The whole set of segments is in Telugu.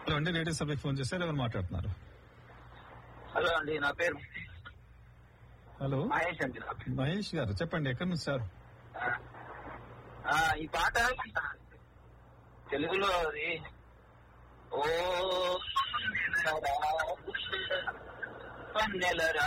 హలో అండి రేడియో సభకి ఫోన్ చేశారు ఎవరు మాట్లాడుతున్నారు హలో అండి నా పేరు హలో మహేష్ అండి నా పేరు. మహేష్ గారు చెప్పండి ఎక్కడి నుంచి సార్ ఆ, ఆ, ఈ పాట తెలుగులో అది ఓ పన్నెలరా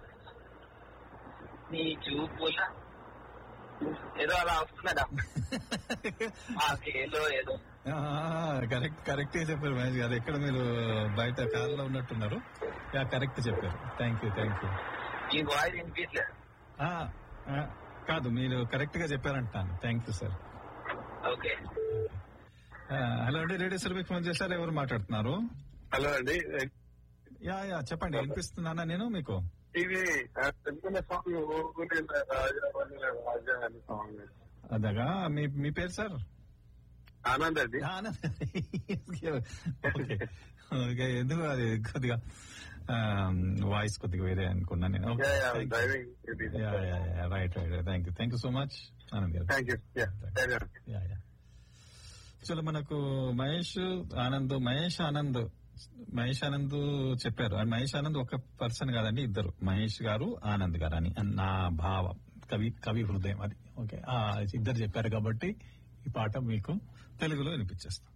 నీ చూపుల ఏదో అలా వస్తున్నదా ఆ కేలో ఏదో కరెక్ట్ కరెక్ట్ చెప్పారు మహేష్ గారు ఎక్కడ మీరు బయట కారులో ఉన్నట్టున్నారు యా కరెక్ట్ చెప్పారు థ్యాంక్ యూ థ్యాంక్ యూ ఈ వాయిస్ వినిపించలేదు కాదు మీరు కరెక్ట్ గా చెప్పారంటాను thank you sir okay hello అండి రేడియో సర్వీకి ఫోన్ చేశారు ఎవరు మాట్లాడుతున్నారు హలో అండి యా యా చెప్పండి వినిపిస్తున్నానా నేను మీకు ఇది తెలుగున్న సాంగ్ ఊరిన రాజా వనిన రాజా అనే సాంగ్ అదగా మీ మీ పేరు సార్ ఆనంద్ అండి ఆనంద్ ఓకే ఓకే ఎందుకు అది కొద్దిగా వాయిస్ కొద్దిగా వేరే అనుకున్నా నేను driving right right thank you thank you so much Anand గారు థ్యాంక్ యూ యా యా చలో మనకు మహేష్ ఆనంద్ మహేష్ ఆనంద్ మహేష్ ఆనంద్ చెప్పారు అండ్ మహేష్ ఆనంద్ ఒక పర్సన్ కాదండి ఇద్దరు మహేష్ గారు ఆనంద్ గారు అని నా భావం కవి కవి హృదయం అది ఓకే ఆ, ఇద్దరు చెప్పారు కాబట్టి ఈ పాట మీకు తెలుగులో వినిపించేస్తాం